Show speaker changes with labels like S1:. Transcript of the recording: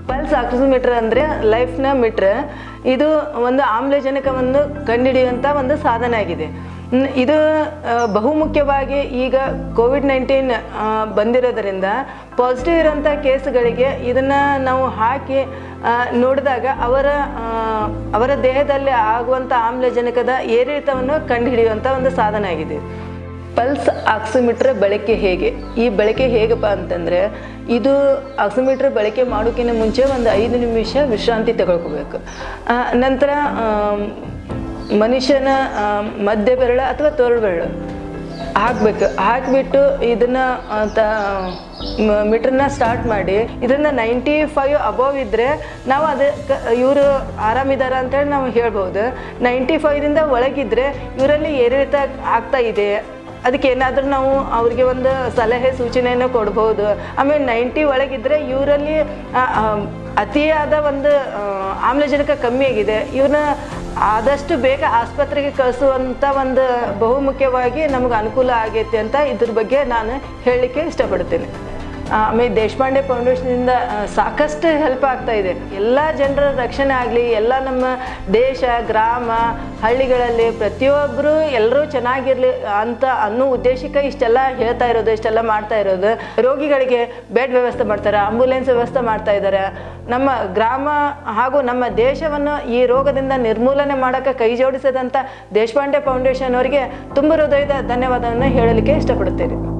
S1: pulse oximeter ಅಂದರೆ ಲೈಫ್ನ metre ಇದು ಒಂದು ಆಮ್ಲಜನಕವನ್ನು ಕಂಡುಹಿಡಿಯುವಂಥ ಒಂದು ಸಾಧನ ಆಗಿದೆ ನ್- ಇದು ಆ, ಬಹುಮುಖ್ಯವಾಗಿ ಈಗ ಕೋವಿಡ್ ನೈನ್ಟೀನ್ ಬಂದಿರೋದರಿಂದ ಪಾಸಿಟಿವ್ ಇರೋಂಥ ಕೇಸ್ಗಳಿಗೆ ಇದನ್ನು ನಾವು ಹಾಕಿ ಆ, ನೋಡಿದಾಗ ಅವರ ಆ, ಅವರ ದೇಹದಲ್ಲಿ ಆಗುವಂಥ ಆಮ್ಲಜನಕದ ಏರಿಳಿತವನ್ನು ಕಂಡುಹಿಡಿಯುವಂಥ ಒಂದು ಸಾಧನ ಆಗಿದೆ ಪಲ್ಸ್ ಆಕ್ಸಿಮೀಟರ್ ಬಳಕೆ ಹೇಗೆ ಈ ಬಳಕೆ ಹೇಗಪ್ಪ ಅಂತಂದರೆ ಇದು ಆಕ್ಸಿಮೀಟರ್ ಬಳಕೆ ಮಾಡೋಕ್ಕಿಂತ ಮುಂಚೆ ಒಂದು ಐದು ನಿಮಿಷ ವಿಶ್ರಾಂತಿ ತಗೊಳ್ಕೋಬೇಕು ಆ, ನಂತರ ಆಮ್, ಮನುಷ್ಯನ ಆಮ್, ಮಧ್ಯ ಬೆರಳು ಅಥವಾ ತೋರು ಬೆರಳು ಹಾಕ್ಬೇಕು ಹಾಕಿಬಿಟ್ಟು ಇದನ್ನ ಮೀಟ್ರನ್ನ ಸ್ಟಾರ್ಟ್ ಮಾಡಿ ಇದನ್ನ ನೈಂಟಿ ಫೈವ್ ಅಬವ್ ಇದ್ದರೆ ನಾವು ಅದಕ್ಕೆ ಇವರು ಆರಾಮಿದಾರ ಅಂತೇಳಿ ನಾವು ಹೇಳ್ಬೋದು ನೈಂಟಿ ಫೈವ್ದಿಂದ ಒಳಗಿದ್ರೆ ಇವರಲ್ಲಿ ಏರಿಳಿತ ಆಗ್ತಾ ಇದೆ ಅದಕ್ಕೆ ಏನಾದರೂ ನಾವು ಅವ್ರಿಗೆ ಒಂದು ಸಲಹೆ ಸೂಚನೆಯನ್ನು ಕೊಡ್ಬೋದು ಆಮೇಲೆ ನೈಂಟಿ ಒಳಗಿದ್ರೆ ಇವರಲ್ಲಿ ಆ, ಆ, ಅತಿಯಾದ ಒಂದು ಆ, ಆಮ್ಲಜನಕ ಕಮ್ಮಿ ಆಗಿದೆ ಇವ್ರನ್ನ ಆದಷ್ಟು ಬೇಗ ಆಸ್ಪತ್ರೆಗೆ ಕಳಿಸುವಂಥ ಒಂದು ಬಹುಮುಖ್ಯವಾಗಿ ನಮಗೆ ಅನುಕೂಲ ಆಗೈತೆ ಅಂತ ಇದ್ರ ಬಗ್ಗೆ ನಾನು ಹೇಳಲಿಕ್ಕೆ ಇಷ್ಟಪಡ್ತೇನೆ ಆಮೇಲೆ ದೇಶಪಾಂಡೆ ಫೌಂಡೇಶನಿಂದ ಆ, ಸಾಕಷ್ಟು ಹೆಲ್ಪ್ ಆಗ್ತಾ ಇದೆ ಎಲ್ಲ ಜನರ ರಕ್ಷಣೆ ಆಗಲಿ ಎಲ್ಲ ನಮ್ಮ ದೇಶ ಗ್ರಾಮ ಹಳ್ಳಿಗಳಲ್ಲಿ ಪ್ರತಿಯೊಬ್ಬರು ಎಲ್ಲರೂ ಚೆನ್ನಾಗಿರಲಿ ಅಂತ ಅನ್ನೋ ಉದ್ದೇಶಕ್ಕೆ ಇಷ್ಟೆಲ್ಲ ಹೇಳ್ತಾ ಇರೋದು ಇಷ್ಟೆಲ್ಲ ಮಾಡ್ತಾ ಇರೋದು ರೋಗಿಗಳಿಗೆ ಬೆಡ್ ವ್ಯವಸ್ಥೆ ಮಾಡ್ತಾರೆ ಆಂಬುಲೆನ್ಸ್ ವ್ಯವಸ್ಥೆ ಮಾಡ್ತಾ ಇದ್ದಾರೆ ನಮ್ಮ ಗ್ರಾಮ ಹಾಗೂ ನಮ್ಮ ದೇಶವನ್ನು ಈ ರೋಗದಿಂದ ನಿರ್ಮೂಲನೆ ಮಾಡೋಕ್ಕೆ ಕೈ ಜೋಡಿಸಿದಂಥ ದೇಶಪಾಂಡೆ ಫೌಂಡೇಶನ್ ಅವರಿಗೆ ತುಂಬ ಹೃದಯದ ಧನ್ಯವಾದವನ್ನು ಹೇಳಲಿಕ್ಕೆ ಇಷ್ಟಪಡುತ್ತೇನೆ